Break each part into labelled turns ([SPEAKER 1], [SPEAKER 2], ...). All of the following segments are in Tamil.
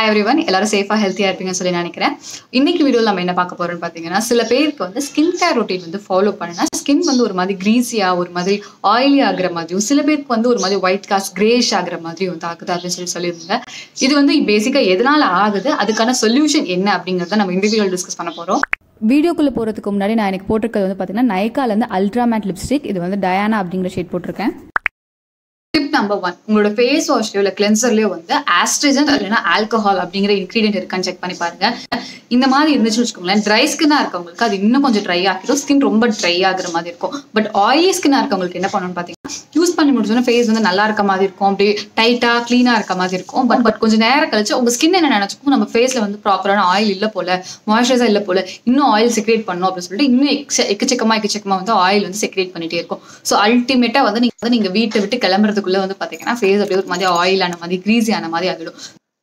[SPEAKER 1] ஹாய் எவ்ரி ஒன் எல்லாரும் சேஃபாக ஹெல்த்தியாக இருப்பீங்கன்னு சொல்லி நினைக்கிறேன் இன்னைக்கு வீடியோவில் நம்ம என்ன பார்க்க போறோம்னு பார்த்தீங்கன்னா சில பேருக்கு வந்து ஸ்கின் கேர் ரொட்டீன் வந்து ஃபாலோ பண்ணுனா ஸ்கின் வந்து ஒரு மாதிரி க்ரீஸியாக ஒரு மாதிரி ஆயிலி ஆகுற மாதிரியும் சில பேருக்கு வந்து ஒரு மாதிரி ஒயிட் காஸ்ட் கிரேஷ் ஆகுற மாதிரியும் வந்து ஆகுது அப்படின்னு சொல்லி சொல்லியிருந்தாங்க இது வந்து பேசிக்காக எதனால ஆகுது அதுக்கான சொல்யூஷன் என்ன அப்படிங்கிறத நம்ம இண்டிவிஜுவல் டிஸ்கஸ் பண்ண போகிறோம்
[SPEAKER 2] வீடியோக்குள்ளே போகிறதுக்கு முன்னாடி நான் எனக்கு போட்டிருக்கிறது வந்து பார்த்தீங்கன்னா நைக்காலேருந்து அல்ட்ரா மேட் லிப்ஸ்டிக் இது வந்து டயானா அப்படிங்கிற ஷேட் போட்டிருக்கேன்
[SPEAKER 1] டிப் நம்பர் ஒன் உங்களோட ஃபேஸ் வாஷ்லயோ இல்லை கிளென்சர்லயோ வந்து ஆஸ்ட்ரிஜன் இல்லைன்னா ஆல்கஹால் அப்படிங்கிற இன்க்ரீடியன்ட் இருக்கான்னு செக் பண்ணி பாருங்க இந்த மாதிரி இருந்துச்சு வச்சுக்கோங்களேன் ட்ரை ஸ்கின்னா இருக்கவங்களுக்கு அது இன்னும் கொஞ்சம் ட்ரை ஆகிடும் ஸ்கின் ரொம்ப ட்ரை ஆகுற மாதிரி இருக்கும் பட் ஆயிலி ஸ்கின்னா இருக்கவங்களுக்கு என்ன பண்ணணும்னு பார்த்தீங்கன்னா யூஸ் பண்ணி முடிச்சோன்னா ஃபேஸ் வந்து நல்லா இருக்க மாதிரி இருக்கும் அப்படியே டைட்டா க்ளீனா இருக்க மாதிரி இருக்கும் பட் பட் கொஞ்சம் நேரம் கழிச்சு உங்க ஸ்கின் என்ன நினைச்சுக்கும் நம்ம ஃபேஸ்ல வந்து ப்ராப்பரான ஆயில் இல்ல போல மாய்ஸ்சரைசர் இல்ல போல இன்னும் ஆயில் செக்ரேட் பண்ணும் அப்படின்னு சொல்லிட்டு இன்னும் எக்ஸ எக்கச்சக்கமா எக்கச்சக்கமா வந்து ஆயில் வந்து செக்ரேட் பண்ணிட்டே இருக்கும் ஸோ அல்டிமேட்டா வந்து நீங்க வந்து நீங்க வீட்டை விட்டு கிளம்புறதுக்குள்ள வந்து பாத்தீங்கன்னா ஃபேஸ் அப்படியே ஒரு மாதிரி ஆயில் ஆன மாதிரி கிரீஸி ஆன மாதிரி ஆகிடும்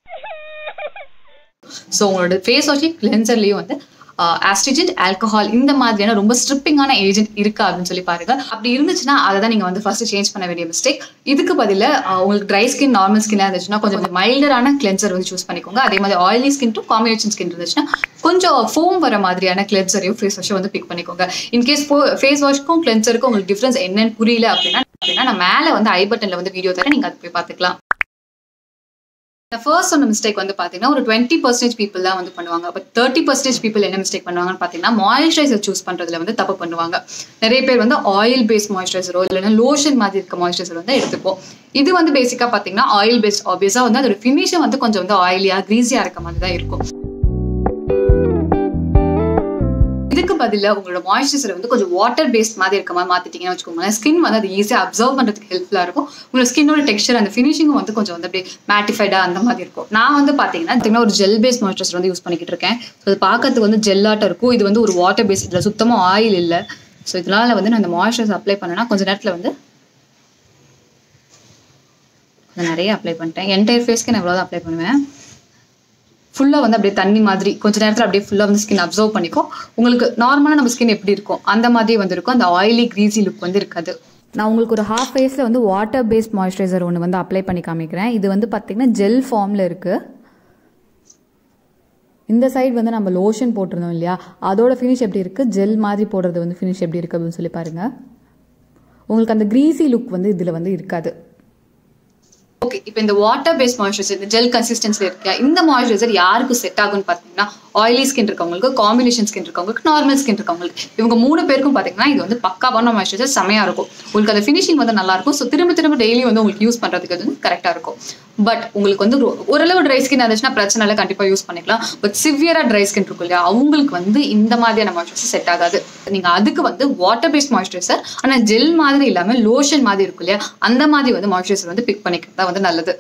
[SPEAKER 1] ஸோ உங்களோட ஃபேஸ் வாஷிங் கிளென்சர்லயும் வந்து ஆஸ்ட்ரிஜென்ட் ஆல்கஹால் இந்த மாதிரியான ரொம்ப ஸ்ட்ரிப்பிங்கான ஏஜென்ட் இருக்கா அப்படின்னு சொல்லி பாருங்க அப்படி இருந்துச்சுன்னா அதை தான் நீங்க வந்து ஃபர்ஸ்ட் சேஞ்ச் பண்ண வேண்டிய மிஸ்டேக் இதுக்கு பதில உங்களுக்கு ட்ரை ஸ்கின் நார்மல் ஸ்கின்னா இருந்துச்சுன்னா கொஞ்சம் மைல்டரான கிளென்சர் வந்து சூஸ் பண்ணிக்கோங்க அதே மாதிரி oily skin to combination skin இருந்துச்சுன்னா கொஞ்சம் ஃபோம் வர மாதிரியான கிளென்சரையும் ஃபேஸ் வாஷும் வந்து பிக் பண்ணிக்கோங்க இன்கேஸ் ஃபேஸ் வாஷ்க்கும் கிளென்சருக்கும் உங்களுக்கு டிஃப்ரென்ஸ் என்னன்னு புரியல அப்படின்னா அப்படின்னா நான் மேலே வந்து ஐ பட்டன்ல வந்து வீடியோ தரேன் நீங்க அது போய் பார்த்துக்கலாம் ஃபர்ஸ்ட் சொன்ன மிஸ்டேக் வந்து பார்த்தீங்கன்னா ஒரு டுவெண்ட்டி பர்சன்டேஜ் பீப்புள் தான் வந்து பண்ணுவாங்க பட் தேர்ட்டி பர்சன்டேஜ் பீப்புள் என்ன மிஸ்டேக் பண்ணுவாங்கன்னு பார்த்தீங்கன்னா மாய்ஸ்சரைசர் சூஸ் பண்ணுறதுல வந்து தப்பு பண்ணுவாங்க நிறைய பேர் வந்து ஆயில் பேஸ்ட் மாய்ஸ்சரைசரோ இல்லைன்னா லோஷன் மாதிரி இருக்க மாய்ஸ்சரைசர் வந்து எடுத்துப்போம் இது வந்து பேசிக்காக பார்த்தீங்கன்னா ஆயில் பேஸ்ட் ஆப்வியஸாக வந்து அதோட ஃபினிஷும் வந்து கொஞ்சம் வந்து ஆயிலியாக க்ரீஸியாக இருக்க மாதிரி தான் இருக்கும் இதுக்கு பதிலாக உங்களோட மாய்ஸ்சரைசர் வந்து கொஞ்சம் வாட்டர் பேஸ்ட் மாதிரி இருக்க மாதிரி மாற்றிட்டீங்கன்னு வச்சுக்கோங்களேன் ஸ்கின் வந்து அது ஈஸியாக அப்சர்வ் பண்ணுறதுக்கு ஹெல்ப்ஃபுல்லாக இருக்கும் உங்களோட ஸ்கின்னோட டெக்ஸ்டர் அந்த ஃபினிஷிங்கும் வந்து கொஞ்சம் வந்து அப்படியே மேட்டிஃபைடாக அந்த மாதிரி இருக்கும் நான் வந்து பார்த்தீங்கன்னா ஒரு ஜெல் பேஸ்ட் மாய்ஸ்சரைசர் வந்து யூஸ் பண்ணிக்கிட்டு இருக்கேன் ஸோ அது பார்க்கறதுக்கு வந்து ஜெல்லாட்டம் இருக்கும் இது வந்து ஒரு வாட்டர் பேஸ்ட் இதில் சுத்தமாக ஆயில் இல்லை ஸோ இதனால வந்து நான் இந்த மாய்ஸ்சரைசர் அப்ளை பண்ணேன்னா கொஞ்சம் நேரத்தில் வந்து கொஞ்சம் நிறைய அப்ளை பண்ணிட்டேன் என்டையர் ஃபேஸ்க்கு நான் இவ்வளோ அப்ளை பண்ணுவேன் ஃபுல்லாக வந்து அப்படியே தண்ணி மாதிரி கொஞ்ச நேரத்தில் அப்படியே ஃபுல்லாக வந்து ஸ்கின் அப்சர்வ் பண்ணிக்கும் உங்களுக்கு நார்மலாக நம்ம ஸ்கின் எப்படி இருக்கும் அந்த மாதிரி வந்து இருக்கும் அந்த ஆயிலி க்ரீஸி லுக் வந்து இருக்காது
[SPEAKER 2] நான் உங்களுக்கு ஒரு ஹாஃப் ஃபேஸில் வந்து வாட்டர் பேஸ்ட் மாய்ஸ்சரைசர் ஒன்று வந்து அப்ளை பண்ணி காமிக்கிறேன் இது வந்து பார்த்திங்கன்னா ஜெல் ஃபார்மில் இருக்குது இந்த சைடு வந்து நம்ம லோஷன் போட்டிருந்தோம் இல்லையா அதோட ஃபினிஷ் எப்படி இருக்குது ஜெல் மாதிரி போடுறது வந்து ஃபினிஷ் எப்படி இருக்குது அப்படின்னு சொல்லி பாருங்கள் உங்களுக்கு அந்த க்ரீஸி லுக் வந்து இதில் வந்து இருக்காது
[SPEAKER 1] ஓகே இப்போ இந்த வாட்டர் பேஸ்ட் மாய்ஸ்சரைசர் இந்த ஜெல் கன்சிஸ்டன்சில இருக்கியா இந்த மாய்ஸ்சரைசர் யாருக்கு செட் ஆகும்னு பார்த்தீங்கன்னா ஆயிலி ஸ்கின் இருக்கவங்களுக்கு காம்பினேஷன் ஸ்கின் இருக்கவங்களுக்கு நார்மல் ஸ்கின் இருக்கவங்களுக்கு இவங்க மூணு பேருக்கும் பார்த்தீங்கன்னா இது வந்து பக்காவான மாய்ஸ்சரைசர் செமையா இருக்கும் உங்களுக்கு அந்த ஃபினிஷிங் வந்து நல்லா இருக்கும் ஸோ திரும்ப திரும்ப டெய்லி வந்து உங்களுக்கு யூஸ் பண்றதுக்கு வந்து கரெக்டாக இருக்கும் பட் உங்களுக்கு வந்து ஓரளவு ட்ரை ஸ்கின் இருந்துச்சுன்னா பிரச்சனை இல்லை கண்டிப்பாக யூஸ் பண்ணிக்கலாம் பட் சிவியரா ட்ரை ஸ்கின் இருக்கும் இல்லையா அவங்களுக்கு வந்து இந்த மாதிரியான மாய்ஸ்சரைசர் செட் ஆகாது நீங்க அதுக்கு வந்து வாட்டர் பேஸ்ட் மாய்ஸ்சரைசர் ஆனால் ஜெல் மாதிரி இல்லாமல் லோஷன் மாதிரி இருக்கும் இல்லையா அந்த மாதிரி வந்து மாய்ஸ்சரைசர் வந்து பிக் பண்ணிக்கிறதா வந்து நல்லது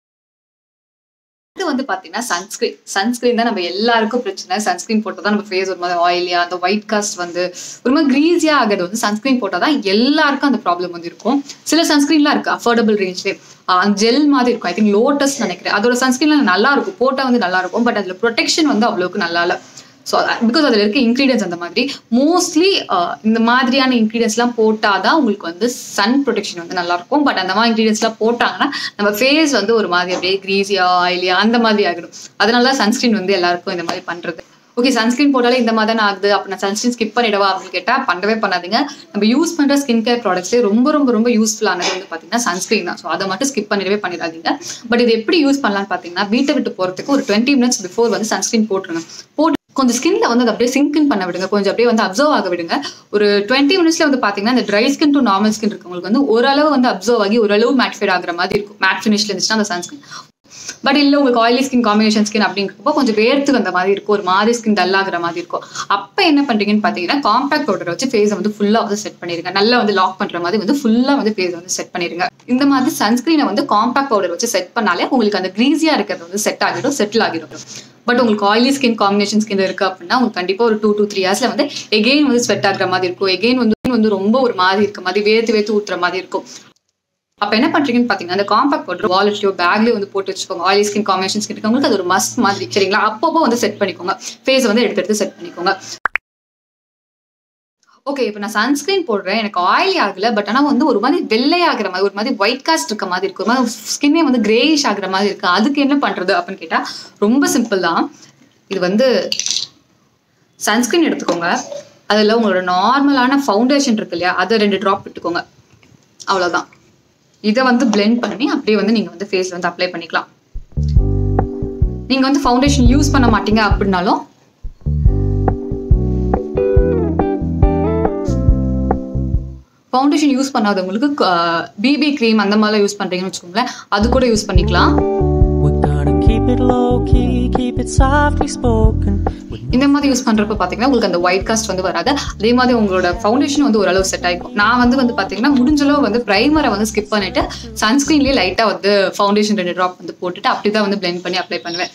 [SPEAKER 1] இது வந்து பாத்தீங்கன்னா சன்ஸ்கிரீன் சன்ஸ்கிரீன் தான் நம்ம எல்லாருக்கும் பிரச்சனை சன்ஸ்கிரீன் போட்டால் தான் நம்ம ஃபேஸ் ஒரு மாதிரி ஆயிலியா அந்த ஒயிட் காஸ்ட் வந்து ஒரு மாதிரி க்ரீஸியா ஆகிறது வந்து சன்ஸ்கிரீன் போட்டால் தான் எல்லாருக்கும் அந்த ப்ராப்ளம் வந்து இருக்கும் சில சன்ஸ்கிரீன்லாம் இருக்கு அஃபோர்டபுள் ரேஞ்ச்லேயே ஜெல் மாதிரி இருக்கும் ஐ திங்க் லோட்டஸ் நினைக்கிறேன் அதோட சன்ஸ்கிரீன்லாம் நல்லா இருக்கும் போட்டால் வந்து நல்லா இருக்கும் பட் அதில் ப்ரொடெக்ஷன் வந்து அவ்வளோக்கு நல்லா இல்லை ஸோ பிகாஸ் அதில் இருக்க இன்க்ரீடியன்ஸ் அந்த மாதிரி மோஸ்ட்லி இந்த மாதிரியான இன்க்ரீடியன்ஸ்லாம் போட்டால் தான் உங்களுக்கு வந்து சன் ப்ரொடெக்ஷன் வந்து நல்லாயிருக்கும் பட் அந்த மாதிரி இன்க்ரீடியன்ஸ்லாம் போட்டாங்கன்னா நம்ம ஃபேஸ் வந்து ஒரு மாதிரி அப்படியே க்ரீஸியா ஆயிலியா அந்த மாதிரி ஆகிடும் அதனால தான் சன்ஸ்க்ரீன் வந்து எல்லாருக்கும் இந்த மாதிரி பண்ணுறது ஓகே சன்ஸ்கிரீன் போட்டாலே இந்த மாதிரி தான் ஆகுது அப்போ நான் சன்ஸ்கிரீன் ஸ்கிப் பண்ணிடவா அப்படின்னு கேட்டால் பண்ணவே பண்ணாதீங்க நம்ம யூஸ் பண்ணுற ஸ்கின் கேர் ப்ராடக்ட்ஸ்லேயே ரொம்ப ரொம்ப ரொம்ப யூஸ்ஃபுல்லானது வந்து பார்த்தீங்கன்னா சன்ஸ்கிரீன் தான் ஸோ அதை மட்டும் ஸ்கிப் பண்ணிடவே பண்ணிடாதீங்க பட் இது எப்படி யூஸ் பண்ணலாம்னு பார்த்தீங்கன்னா வீட்டை விட்டு போகிறதுக்கு ஒரு டுவெண்ட்டி மினிட்ஸ் பிஃபோர் வந்து சன்ஸ்கிரீன் போட்டுருங்க போட்டு கொஞ்சம் ஸ்கின்ல வந்து அதை அப்படியே சிங்கின் பண்ண விடுங்க கொஞ்சம் அப்படியே வந்து அப்சர்வ் ஆக விடுங்க ஒரு டுவெண்ட்டி மினிட்ஸ்ல வந்து பாத்தீங்கன்னா இந்த dry skin to normal skin இருக்கவங்களுக்கு வந்து ஓரளவு வந்து அப்சர்வ் ஆகி ஓரளவு மேட்ஃபைட் ஆகிற மாதிரி இருக்கும் மேட் ஃபினிஷ்ல இருந்துச்சுன்னா அந்த சன்ஸ்கிரீன் பட் இல்லை உங்களுக்கு ஆயிலி ஸ்கின் காம்பினேஷன் ஸ்கின் அப்படிங்கிறப்போ கொஞ்சம் வேர்த்து வந்த மாதிரி இருக்கும் ஒரு மாதிரி ஸ்கின் டல் ஆகிற மாதிரி இருக்கும் அப்போ என்ன பண்றீங்கன்னு பார்த்தீங்கன்னா காம்பாக்ட் பவுடர் வச்சு ஃபேஸை வந்து ஃபுல்லாக வந்து செட் பண்ணிருங்க நல்லா வந்து லாக் பண்ற மாதிரி வந்து ஃபுல்லாக வந்து ஃபேஸ் வந்து செட் பண்ணிருங்க இந்த மாதிரி சன்ஸ்கிரீனை வந்து காம்பாக்ட் பவுடர் வச்சு செட் பண்ணாலே உங்களுக்கு அந்த க்ரீஸியா இருக்கிறது வந்து செட் ஆகிடும் செட்டில் ஆகிடும் பட் உங்களுக்கு ஆயிலி ஸ்கின் காம்பினேஷன் ஸ்கின் இருக்கு அப்படின்னா உங்களுக்கு கண்டிப்பா ஒரு டூ டூ த்ரீ ஹவர்ஸ்ல வந்து எகெயின் வந்து ஸ்வெட் ஆகுற மாதிரி இருக்கும் எகெயின் வந்து வந்து ரொம்ப ஒரு மாதிரி இருக்க மாதிரி வேர்த்து வேர்த்து ஊத்துற மாதிரி இருக்கும் அப்ப என்ன பண்றீங்கன்னு பாத்தீங்கன்னா அந்த காம்பாக்ட் பவுடர் வாலெட்லயோ பேக்லயோ வந்து போட்டு வச்சுக்கோங்க ஆயிலி ஸ்கின் காம்பினேஷன் ஸ்கின் இருக்கவங்களுக்கு அது ஒரு மஸ்ட் மாதிரி சரிங்களா அப்பப்போ வந்து செட் பண்ணிக்கோங்க ஃபேஸ் வந்து எடுத்து எடுத்து செட் பண்ணிக்கோங்க ஓகே இப்போ நான் சன்ஸ்கிரீன் போடுறேன் எனக்கு ஆயிலி ஆகல பட் ஆனால் வந்து ஒரு மாதிரி வெள்ளை ஆகிற மாதிரி ஒரு மாதிரி ஒயிட் காஸ்ட் இருக்க மாதிரி இருக்கு ஒரு மாதிரி ஸ்கின்னே வந்து கிரேயிஷ் ஆகுற மாதிரி இருக்கு அதுக்கு என்ன பண்றது அப்படின்னு கேட்டால் ரொம்ப சிம்பிள் தான் இது வந்து சன்ஸ்கிரீன் எடுத்துக்கோங்க அதில் உங்களோட நார்மலான ஃபவுண்டேஷன் இருக்கு இல்லையா அதை ரெண்டு ட்ராப் விட்டுக்கோங்க அவ்வளோதான் இதை வந்து blend பண்ணி அப்படியே வந்து நீங்கள் வந்து ஃபேஸில் வந்து அப்ளை பண்ணிக்கலாம் நீங்கள் வந்து ஃபவுண்டேஷன் யூஸ் பண்ண மாட்டீங்க அப்படின்னாலும் ஃபவுண்டேஷன் யூஸ் பண்ணாதவங்களுக்கு பிபி க்ரீம் அந்த மாதிரிலாம் யூஸ் பண்ணுறீங்கன்னு வச்சுக்கோங்களேன் அது கூட யூஸ் பண்ணிக்கலாம்
[SPEAKER 3] We're gonna keep it low key, keep it softly spoken. With
[SPEAKER 1] இந்த மாதிரி யூஸ் பண்றப்ப பாத்தீங்கன்னா உங்களுக்கு அந்த ஒயிட் காஸ்ட் வந்து வராது அதே மாதிரி உங்களோட ஃபவுண்டேஷன் வந்து ஓரளவு செட் ஆயிக்கும் நான் வந்து வந்து பாத்தீங்கன்னா முடிஞ்ச அளவு வந்து பிரைமரை வந்து ஸ்கிப் பண்ணிட்டு சன்ஸ்கிரீன்லயே லைட்டா வந்து ஃபவுண்டேஷன் ரெண்டு ட்ராப் வந்து போட்டுட்டு அப்படிதான் வந்து blend பண்ணி அப்ளை பண்ணுவேன்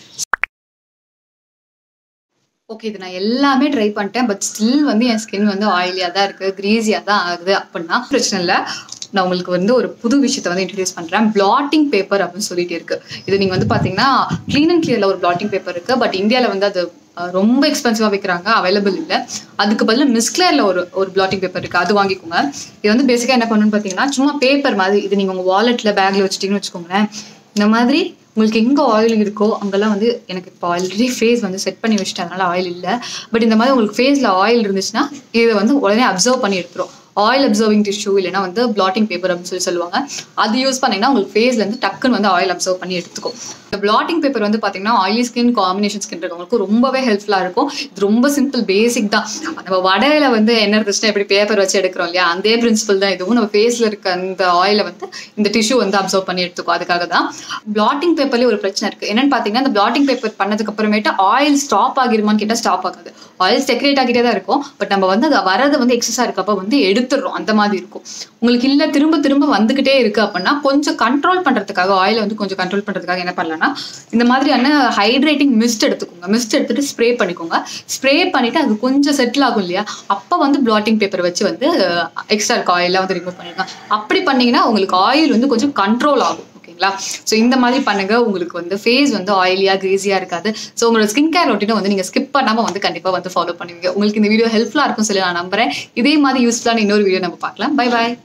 [SPEAKER 1] ஓகே இது நான் எல்லாமே ட்ரை பண்ணிட்டேன் பட் ஸ்டில் வந்து என் ஸ்கின் வந்து ஆயிலியாக தான் இருக்குது க்ரீஸியாக தான் ஆகுது அப்படின்னா பிரச்சனை இல்லை நான் உங்களுக்கு வந்து ஒரு புது விஷயத்தை வந்து இன்ட்ரடியூஸ் பண்ணுறேன் பிளாட்டிங் பேப்பர் அப்படின்னு சொல்லிட்டு இருக்கு இது நீங்கள் வந்து பார்த்தீங்கன்னா க்ளீன் அண்ட் கிளியரில் ஒரு பிளாட்டிங் பேப்பர் இருக்குது பட் இந்தியாவில் வந்து அது அஹ், ரொம்ப எக்ஸ்பென்சிவாக விற்கிறாங்க அவைலபிள் இல்லை அதுக்கு பதில் மிஸ்கிளேரில் ஒரு ஒரு பிளாட்டிங் பேப்பர் இருக்குது அது வாங்கிக்கோங்க இது வந்து பேசிக்காக என்ன பண்ணணும்னு பார்த்தீங்கன்னா சும்மா பேப்பர் மாதிரி இது நீங்கள் உங்கள் வாலெட்டில் பேக்கில் வச்சுட்டீங்கன்னு வச்சுக்கோங்களேன் இந்த மாதிரி உங்களுக்கு எங்கே ஆயில் இருக்கோ அங்கெல்லாம் வந்து எனக்கு இப்போ ஆல்ரெடி ஃபேஸ் வந்து செட் பண்ணி வச்சுட்டேன் அதனால ஆயில் இல்லை பட் இந்த மாதிரி உங்களுக்கு ஃபேஸில் ஆயில் இருந்துச்சுன்னா இதை வந்து உடனே அப்சர்வ் பண்ணி எடுத்துரும் ஆயில் அப்சர்விங் டிஷ்யூ இல்லைன்னா வந்து பிளாட்டிங் பேப்பர் அப்படின்னு சொல்லி சொல்லுவாங்க அது யூஸ் பண்ணீங்கன்னா உங்களுக்கு ஃபேஸ்ல இருந்து டக்குன்னு வந்து ஆயில் அப்சர்வ் பண்ணி எடுத்துக்கும் இந்த பிளாட்டிங் பேப்பர் வந்து பார்த்தீங்கன்னா ஆயிலி ஸ்கின் காம்பினேஷன் ஸ்கின் இருக்கவங்களுக்கு ரொம்பவே ஹெல்ப்ஃபுல்லாக இருக்கும் இது ரொம்ப சிம்பிள் பேசிக் தான் நம்ம வடையில வந்து என்ன இருந்துச்சுன்னா எப்படி பேப்பர் வச்சு எடுக்கிறோம் இல்லையா அதே பிரின்சிபல் தான் இதுவும் நம்ம ஃபேஸில் இருக்க அந்த ஆயிலை வந்து இந்த டிஷ்யூ வந்து அப்சர்வ் பண்ணி எடுத்துக்கும் அதுக்காக தான் பிளாட்டிங் பேப்பர்லேயே ஒரு பிரச்சனை இருக்கு என்னன்னு பார்த்தீங்கன்னா இந்த பிளாட்டிங் பேப்பர் பண்ணதுக்கு அப்புறமேட்டு ஆயில் ஸ்டாப் ஆகிருமான்னு கேட்டால் ஸ்டாப் ஆகாது ஆயில் செக்ரேட் ஆகிட்டே தான் இருக்கும் பட் நம்ம வந்து அது வரது வந்து எக்ஸஸாக இருக்கப்ப வந்து எடுத்துடுறோம் அந்த மாதிரி இருக்கும் உங்களுக்கு இல்லை திரும்ப திரும்ப வந்துகிட்டே இருக்கு அப்படின்னா கொஞ்சம் கண்ட்ரோல் பண்றதுக்காக ஆயிலை வந்து கொஞ்சம் கண்ட்ரோல் பண்றதுக்காக என்ன பண்ணலாம்னா இந்த மாதிரியான ஹைட்ரேட்டிங் மிஸ்ட் எடுத்துக்கோங்க மிஸ்ட் எடுத்துட்டு ஸ்ப்ரே பண்ணிக்கோங்க ஸ்ப்ரே பண்ணிட்டு அது கொஞ்சம் செட்டில் ஆகும் இல்லையா அப்போ வந்து பிளாட்டிங் பேப்பர் வச்சு வந்து எக்ஸ்ட்ரா இருக்க ஆயிலாம் வந்து ரிமூவ் பண்ணிருங்க அப்படி பண்ணீங்கன்னா உங்களுக்கு ஆயில் வந்து கொஞ்சம் கண்ட்ரோல் ஆகும் ஓகேங்களா ஸோ இந்த மாதிரி பண்ணுங்க உங்களுக்கு வந்து ஃபேஸ் வந்து ஆயிலியா கிரீஸியா இருக்காது ஸோ உங்களோட ஸ்கின் கேர் ரொட்டீனை வந்து நீங்க ஸ்கிப் பண்ணாம வந்து கண்டிப்பா வந்து ஃபாலோ பண்ணுவீங்க உங்களுக்கு இந்த வீடியோ ஹெல்ப்ஃபுல்லா இருக்கும் சொல்லி நான் நம்புறேன் இதே மாதிரி யூஸ்ஃபுல்லான இன்னொரு வீடியோ நம்ம பார்க்கலாம் bye bye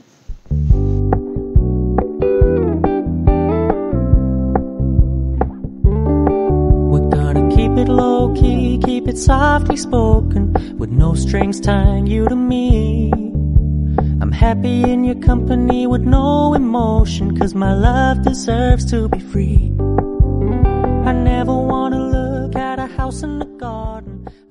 [SPEAKER 3] We're gonna keep it low key, keep it softly spoken, with no strings tying you to me. I'm happy in your company with no emotion, cause my love deserves to be free. I never wanna look at a house in the garden.